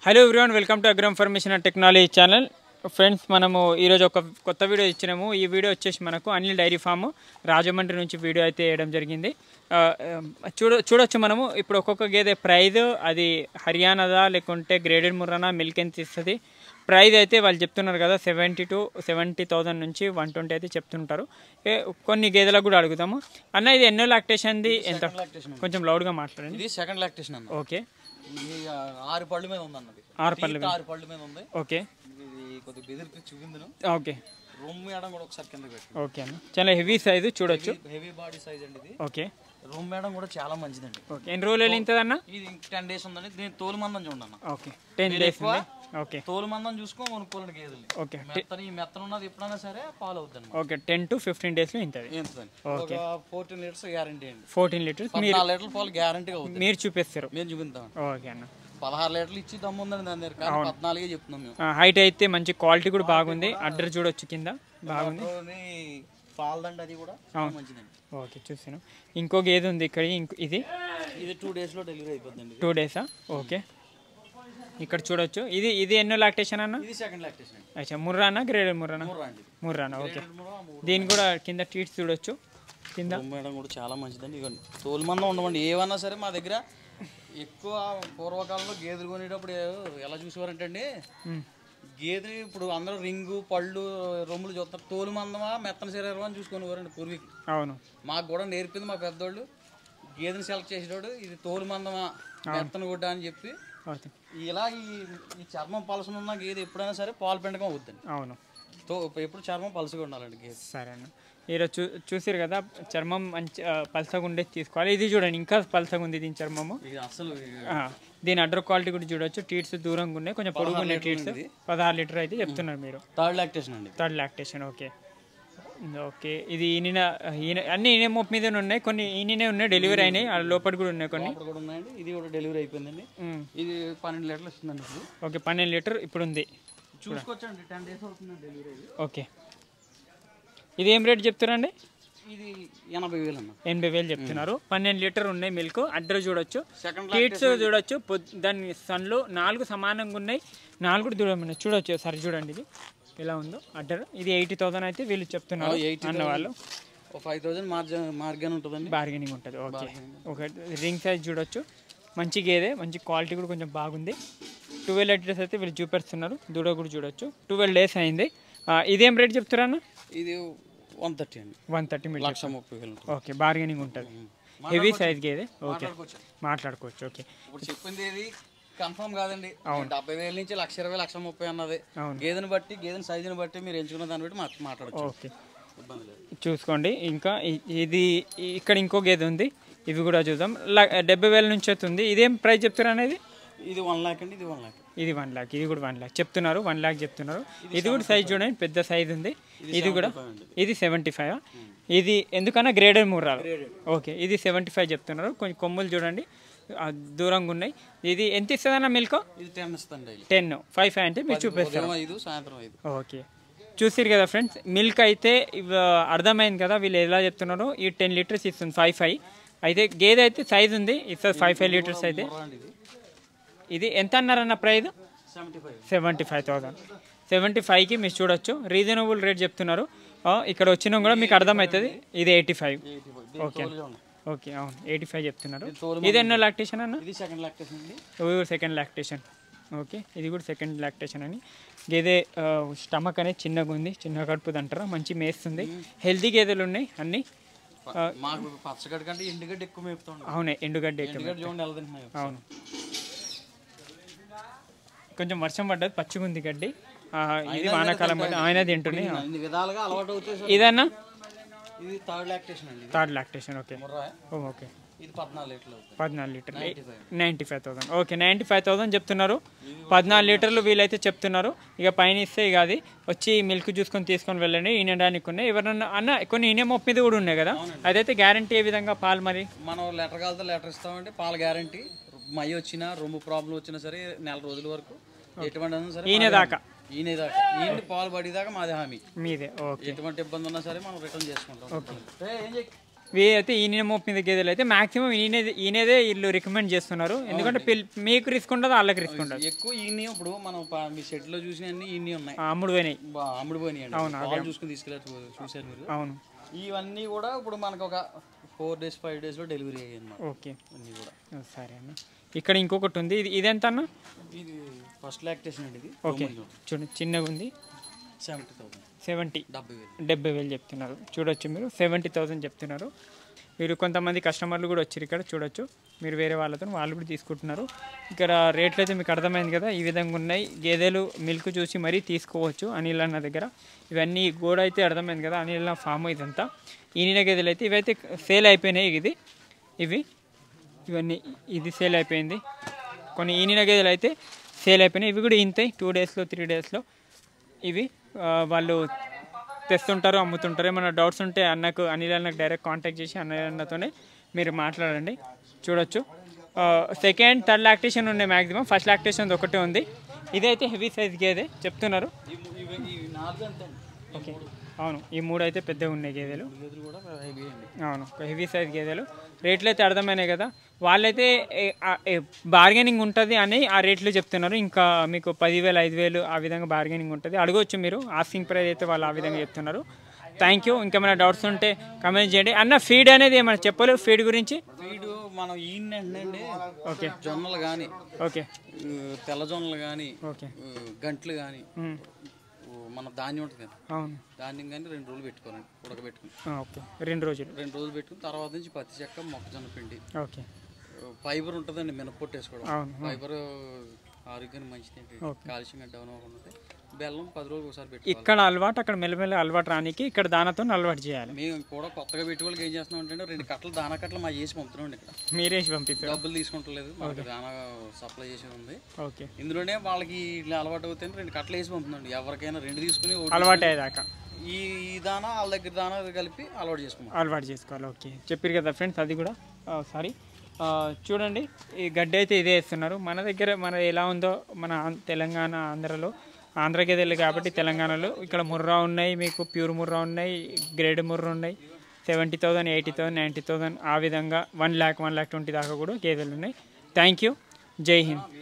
Hello everyone welcome to agri information and technology channel friends మనము ఈరోజు ఒక కొత్త వీడియో ఇచ్చినాము ఈ వీడియో వచ్చేసి మనకు అనిల్ డైరీ ఫామ్ రాజమండ్రి నుంచి వీడియో అయితే వేయడం జరిగింది ఆ, ఆ, చూడ చూడొచ్చు మనము ఇప్పుడు ఒక్కొక్క గేదె ప్రైజ్ అది హర్యానాదా లేకుంటే గ్రేడెడ్ ముర్రానా మిల్క్ ఎంత ఇస్తుంది ప్రైజ్ అయితే వాళ్ళు చెప్తున్నారు కదా సెవెంటీ టు సెవెంటీ థౌసండ్ నుంచి వన్ ట్వంటీ అయితే చెప్తుంటారు ఏ, కొన్ని గేదెలకు కూడా అడుగుతాము అన్న ఇది ఎన్నో లాక్టేషన్ది ఎంత లాక్టేషన్ కొంచెం లౌడ్గా మాట్లాడండి ఇది సెకండ్ లాక్టేషన్ అన్న ఓకే ఇది ఆ, ఆరు పళ్ళు మీద ఉంది అన్నది ఆరు పళ్ళ తీత ఆరు పళ్ళు మీద ఉంది ఓకే ఇది కొద్దిగా బెదిరిపి చూపిందును ఓకే రూమ్ మేడం కూడా ఒకసారి కింద పెట్టి ఓకే అన్న చాలా హెవీ సైజు చూడొచ్చు హెవీ బాడీ సైజ్ అండి ఇది ఓకే రూమ్ మేడం కూడా చాలా మంచిదండి ఓకే ఎన్ని రోజులు వెళ్ళిందన్న ఇది టెన్ డేస్ ఉందండి దీని తోలు మందం చూడండి అన్న ఓకే టెన్ డేస్ ఉంది ఓకే తోలు మందం చూసుకో కొనుక్కోలేండి గేదెలు ఓకే మెత్తని మెత్తన ఉన్నది ఎప్పుడైనా సరే పాలు అవుతుంది ఓకే టెన్ టు ఫిఫ్టీన్ డేస్లో ఇంతది ఏంటండి ఒక ఫోర్టీన్ లీటర్స్ గ్యారంటీ అండి ఫోర్టీన్ లీటర్స్ మీరు పద్నాలుగు లీటర్ల పాలు గ్యారంటీగా అవుతుంది మీరు చూపిస్తారు మేము చూపిద్దాం ఓకే అన్న పదహారు లీటర్లు ఇచ్చి దమ్ము ఉందండి దాని దగ్గర కానీ పద్నాలుగే చెప్తున్నాం మేము హైట్ అయితే మంచి క్వాలిటీ కూడా బాగుంది అడ్డర్ చూడొచ్చు కింద బాగుంది అందులోని పాలదండ అది కూడా చాలా మంచిదండి ఓకే చూసాను ఇంకో గేదె ఉంది ఇక్కడ ఇంకో ఇది ఇది టూ డేస్ లో డెలివరీ అయిపోతుందండి టూ డేసా ఓకే ఇక్కడ చూడొచ్చు ఇది ఇది ఎన్నో లాక్టేషన్ అన్న ఇది సెకండ్ లాక్టేషన్ అండి అచ్చా ముర్రానా గ్రేడెడ్ ముర్రానా మూడు అండి ముర్రానా ఓకే మూడు, మూడు. దీని కూడా కింద ట్వీట్స్ చూడొచ్చు కింద రూమ్ మేడం కూడా చాలా మంచిదండి ఇవ్వండి తోలు మందం ఉండమండి ఏమన్నా సరే మా దగ్గర ఎక్కువ పూర్వకాలంలో గేదెలు కొనేటప్పుడు ఎలా చూసేవారంటే అండి మ్. గేదెని ఇప్పుడు అందరూ రింగు పళ్ళు రొమ్ములు చూస్తారు తోలు మందమా మెత్తన శరీరం అని చూసుకునేవారండి పూర్వీకులు అవును మాకు కూడా నేర్పింది మా పెద్దోళ్ళు గేదెని సెలెక్ట్ చేసేటోడు ఇది తోలు మందమా మెత్తన గుడ్డ అని చెప్పి ఓకే ఇలా ఈ ఈ చర్మం పలసన ఉన్న గేదె ఎప్పుడైనా సరే పాలు పెండకం అవుద్దండి అవును తో ఎప్పుడు చర్మం పలసగా ఉండాలండి గేదె సరే అన్న ఈరోజు చూ చూసారు కదా చర్మం మంచి ఆ, పల్సగా ఉండేది తీసుకోవాలి ఇది చూడండి ఇంకా పల్సగా ఉంది దీని చర్మము ఇది అసలు ఆ, దీని అడ్డర్ క్వాలిటీ కూడా చూడొచ్చు టీట్స్ దూరంగా ఉన్నాయి కొంచెం పొడుగు ఉన్నాయి టీట్స్ పదహారు లీటర్ అయితే చెప్తున్నారు మీరు థర్డ్ లాక్టేషన్ అండి థర్డ్ లాక్టేషన్ ఓకే ఓకే ఇది ఈయన ఈయన అన్ని ఈయన మొప్ప మీదనే ఉన్నాయి కొన్ని ఈయననే ఉన్నాయి డెలివరీ అయినాయి ఆ లోపల కూడా ఉన్నాయి కొన్ని లోపల కూడా ఉన్నాయండి ఇది కూడా డెలివరీ అయిపోయిందండి ఉమ్. ఇది పన్నెండు లీటర్లు ఇస్తుందండి ఇప్పుడు ఓకే పన్నెండు లీటర్ ఇప్పుడు ఉంది చూసుకోవచ్చండి టెన్ డేస్ అవుతుందండి డెలివరీ అయ్యి. ఓకే ఇది ఏం రేట్ చెప్తారండి ఇది ఎనభై వేలు అన్న ఎనభై వేలు చెప్తున్నారు పన్నెండు లీటర్ ఉన్నాయి మిల్క్ అడ్డర్ చూడొచ్చు సెకండ్ టీట్స్ చూడొచ్చు పొద్- దాని సన్లు నాలుగు సమానంగా ఉన్నాయి నాలుగు కూడా దూరం ఉన్నాయి చూడొచ్చు సరి చూడండి ఇది ఎలా ఉందో అడ్డర్ ఇది ఎయిటీ థౌసండ్ అయితే వీళ్ళు చెప్తున్నారు అన్న వాళ్ళు ఒక ఫైవ్ థౌసండ్ మార్జిన్ మార్గన్ ఉంటుందండి బార్గెనింగ్ ఉంటుంది ఓకే ఒక రింగ్ సైజ్ చూడొచ్చు మంచి గేదె మంచి క్వాలిటీ కూడా కొంచెం బాగుంది ట్వెల్వ్ లీటర్స్ అయితే వీళ్ళు చూపిస్తున్నారు దూడ కూడా చూడొచ్చు ట్వెల్వ్ డేస్ అయింది ఆ, ఇదేం రేట్ చెప్తారా ఇది వన్ థర్టీ అండి వన్ థర్టీ మీటర్ లక్ష ముప్పై వేలు ఉంటుంది ఓకే బార్గెనింగ్ ఉంటుంది హెవీ సైజ్ గేదె ఓకే మాట్లాడుకోవచ్చు మాట్లాడుకోవచ్చు ఓకే ఇప్పుడు చెప్పింది ఏది కన్ఫర్మ్ కాదండి డెబ్బై వేల నుంచి లక్ష ఇరవై లక్ష ముప్పై అన్నది అవును. గేదెని బట్టి గేదెని సైజుని బట్టి మీరు ఎంచుకున్న దాన్ని బట్టి మాకు మాట్లాడచ్చు ఓకే ఇబ్బంది లేదు చూసుకోండి ఇంకా ఇ- ఇది ఇ- ఇక్కడ ఇంకో గేదె ఉంది ఇవి కూడా చూద్దాం ల- డెబ్బై వేల నుంచి అవుతుంది ఇదేం ప్రైస్ చెప్తారు అనేది ఇది వన్ ల్యాక్ అండి ఇది వన్ ల్యాక్ ఇది వన్ లాక్ ఇది కూడా వన్ లాక్ చెప్తున్నారు వన్ లాక్ చెప్తున్నారు ఇది కూడా సైజ్ చూడండి పెద్ద సైజ్ ఉంది ఇది కూడా ఇది సెవెంటీ ఫైవ్ ఇది ఎందుకన్నా గ్రేడెడ్ మూరాలు ఓకే ఇది సెవెంటీ ఫైవ్ చెప్తున్నారు కొంచెం కొమ్ములు చూడండి ఆ, దూరంగా ఉన్నాయి ఇది ఎంత ఇస్తుందన్న మిల్క్ ఇది టెన్ ఇస్తాను డైలీ టెన్ ఫైవ్ ఫైవ్ అంటే మీరు చూపిస్తారు ఉదయం ఐదు సాయంత్రం ఐదు ఓకే చూసిరు కదా ఫ్రెండ్స్ మిల్క్ అయితే ఇవ- అర్థమైంది కదా వీళ్ళు ఎలా చెప్తున్నారో ఈ టెన్ లీటర్స్ ఇస్తుంది ఫైవ్ ఫైవ్ అయితే గేదె అయితే సైజ్ ఉంది ఇస్తుంది ఫైవ్ ఫైవ్ లీటర్స్ అయితే చూడండి ఇది ఇది ఎంత అన్నారన్న price seventy five seventy five thousand seventy ఫైవ్కి మీరు చూడొచ్చు రీజనబుల్ రేట్ చెప్తున్నారు ఆ, ఇక్కడ వచ్చినా కూడా మీకు అర్థమవుతుంది ఇది eighty five eighty five okay okay అవును ఎయిటీ ఫైవ్ చెప్తున్నారు తోలు ఇది ఎన్నో లాక్టేషన్ అన్న ఇది సెకండ్ లాక్టేషన్ అండి ఇది కూడా సెకండ్ లాక్టేషన్ ఓకే ఇది కూడా సెకండ్ లాక్టేషన్ అని గేదె స్టమక్ అనేది చిన్నగా ఉంది చిన్న కడుపుది అంటారా మంచి మేస్తుంది హెల్తీ గేదెలు ఉన్నాయి అన్నీ మాకు పచ్చగడ్డ కంటే ఎండుగడ్డ ఎక్కువ మేపుతాం అవునే ఎండుగడ్డ ఎక్కువ. ఎండుగడ్డ చూడండి ఎలా తింటున్నాయి అవును కొంచెం వర్షం పడ్డది పచ్చిగా ఉంది గడ్డి ఆ, ఇది వానాకాలం బట్టి ఆయన తింటున్నాయి అన్ని విధాలుగా అలవాటు అవుతాయి సార్ ఇదన్నా ఇది థర్డ్ లాక్టేషన్ అండి ఇది థర్డ్ లాక్టేషన్ ఓకే ముర్రా ఓ, ఓకే ఇది పద్నాలుగు లీటర్లు అవుతుంది పద్నాలుగు లీటర్లు ninety five thousand okay ninety five thousand చెప్తున్నారు పద్నాలుగు లీటర్లు వీలైతే చెప్తున్నారు ఇక పైన ఇస్తే ఇక అది వచ్చి మిల్క్ చూసుకొని తీసుకొని వెళ్ళండి ఈనడానికి ఉన్నాయి ఎవరన్నా అన్న కొన్ని ఈనే మొప్ప మీద కూడా ఉన్నాయి కదా అదైతే గ్యారంటీ ఏ విధంగా పాలు మరి మనం లెటర్ కాలితే లెటర్ ఇస్తామండి పాల గ్యారంటీ మై వచ్చినా రొమ్ము ప్రాబ్లం వచ్చినా సరే నెల రోజుల వరకు ఎటువంటి అయినా సరే ఈయన దాకా ఈయన దాకా ఈయన పాలు పడేదాకా మాది హామీ మీదే ఓకే ఎటువంటి ఇబ్బంది ఉన్నా సరే మనం రిటర్న్ చేసుకుంటాం ఏ, ఏం చెయ్యి? ఇవి అయితే ఈయన మోపు మీద గేదెలు అయితే మాక్సిమం ఈయన ఈయనదే వీళ్ళు రికమెండ్ చేస్తున్నారు ఎందుకంటే పిల్- మీకు రిస్క్ ఉండదు వాళ్ళకి రిస్క్ ఉండదు ఎక్కువ ఈయన్ని ఇప్పుడు మనం ప- మీ షెడ్ లో చూసిన అన్ని ఇన్ని ఉన్నాయి ఆ, అమ్ముడు పోయినాయి బా అమ్ముడుపోయినాయండి పాలు చూసుకుని తీసుకెళ్ళారు చూసారు మీరు అవును ఇవన్నీ కూడా ఇప్పుడు మనకు ఒక ఫోర్ డేస్ ఫైవ్ డేస్ లో డెలివరీ అయ్యాయి అన్నమాట ఓకే అన్నీ కూడా ఓ, సరే అన్న ఇక్కడ ఇంకొకటి ఉంది ఇది ఇదెంత అన్న ఇది ఫస్ట్ లాక్టేషన్ అండి ఇది ఓకే చూడండి చిన్నగా ఉంది సెవెంటీ థౌసండ్ సెవెంటీ డెబ్బై వేలు డెబ్బై వేలు చెప్తున్నారు చూడొచ్చు మీరు సెవెంటీ థౌసండ్ చెప్తున్నారు మీరు కొంతమంది కస్టమర్లు కూడా వచ్చారు ఇక్కడ చూడొచ్చు మీరు వేరే వాళ్ళతో వాళ్ళు కూడా తీసుకుంటున్నారు ఇక్కడ రేట్లు అయితే మీకు అర్థమైంది కదా ఈ విధంగా ఉన్నాయి గేదెలు మిల్క్ చూసి మరీ తీసుకోవచ్చు అనిల్ అన్న దగ్గర ఇవన్నీ గోడ అయితే అర్థమైంది కదా అనిల్ అన్న ఫామ్ ఇదంతా ఈనిన గేదెలు అయితే ఇవైతే సేల్ అయిపోయినాయి ఇది ఇవి ఇవన్నీ ఇది సేల్ అయిపోయింది కొన్ని ఈనిన గేదెలు అయితే సేల్ అయిపోయినాయి ఇవి కూడా ఇంతాయి టూ డేస్లో త్రీ డేస్లో ఇవి ఆ, వాళ్ళు తెస్తుంటారు అమ్ముతుంటారు ఏమైనా డౌట్స్ ఉంటే అన్నకు అనిల్ అన్నకు డైరెక్ట్ కాంటాక్ట్ చేసి అనిల్ అన్నతోనే మీరు మాట్లాడండి చూడొచ్చు సెకండ్ థర్డ్ లాక్టేషన్ ఉన్నాయి మ్యాక్సిమం ఫస్ట్ లాక్టేషన్ ఒకటే ఉంది ఇదైతే హెవీ సైజ్ గేదె చెప్తున్నారు ఈ ము- ఇవి ఈ నాలుగు అంతే ఓకే అవును ఈ మూడు అయితే పెద్దగా ఉన్నాయి గేదెలు గేదెలు కూడా హెవీ అండి అవును హెవీ సైజ్ గేదెలు రేట్లు అయితే అర్థమైనాయి కదా వాళ్ళైతే బార్గెనింగ్ ఉంటుంది అని ఆ రేట్లు చెప్తున్నారు ఇంకా మీకు పదివేలు ఐదు వేలు ఆ విధంగా బార్గెనింగ్ ఉంటుంది అడగవచ్చు మీరు ఆస్కింగ్ ప్రైస్ అయితే వాళ్ళు ఆ విధంగా చెప్తున్నారు థ్యాంక్ యూ ఇంకేమైనా డౌట్స్ ఉంటే కమెంట్ చేయండి అన్న ఫీడ్ అనేది ఏమైనా చెప్పలేవు ఫీడ్ గురించి ఫీడ్ మనం ఈయనండి ఓకే జొన్నలు కానీ ఓకే తెల్ల జొన్నలు కానీ ఓకే గంటలు కానీ ఉమ్, మన ధాన్యం ఉంటుంది కదా అవును ధాన్యం కానీ రెండు రోజులు పెట్టుకోవాలండి ఉడకబెట్టుకుని ఆ, ఓకే రెండు రోజులు రెండు రోజులు పెట్టుకుని తర్వాత నుంచి పత్తి చెక్క మొక్కజొన్న పిండి ఓకే ఫైబర్ ఉంటుందండి మినప్పొట్టు వేసుకోవడం అవును ఫైబర్ ఆరోగ్యానికి మంచిది కాల్షియం డౌన్ అవ్వకుండా బెల్లం పది రోజులు ఒకసారి పెట్టుకోవాలి ఇక్కడ అలవాటు అక్కడ మెల్లమెల్ల అలవాటు రానికి ఇక్కడ దానాతో అలవాటు చేయాలి మేము కూడా కొత్తగా పెట్టి వాళ్ళకి ఏం చేస్తున్నాం అంటే రెండు కట్టలు దానా కట్టలు మా చేసి పంపుతున్నాం ఇక్కడ మీరేసి పంపిస్తారు డబ్బులు తీసుకుంటలేదు మాకు దానా సప్లై చేసేది ఉంది ఓకే ఇందులోనే వాళ్ళకి ఇట్లా అలవాటు అవుతాయి రెండు కట్టలు వేసి పంపుతుందండి ఎవరికైనా రెండు తీసుకుని ఒకటి అలవాటు అయ్యేదాకా ఈ ఈ దానా వాళ్ళ దగ్గర దానా కలిపి అలవాటు చేసుకున్నాం అలవాటు చేసుకోవాలి ఓకే చెప్పారు కదా ఫ్రెండ్స్ అది కూడా సారీ చూడండి ఈ గడ్డి అయితే ఇదే వేస్తున్నారు మన దగ్గర మన ఎలా ఉందో మన ఆం- తెలంగాణ ఆంధ్రలో ఆంధ్ర గేదెలు కాబట్టి తెలంగాణలో ఇక్కడ ముర్రా ఉన్నాయి మీకు ప్యూర్ ముర్రా ఉన్నాయి గ్రేడ్ ముర్రా ఉన్నాయి seventy thousand eighty thousand ninety thousand ఆ విధంగా one lakh one lakh twenty దాకా కూడా గేదెలు ఉన్నాయి థ్యాంక్ యూ జై హింద్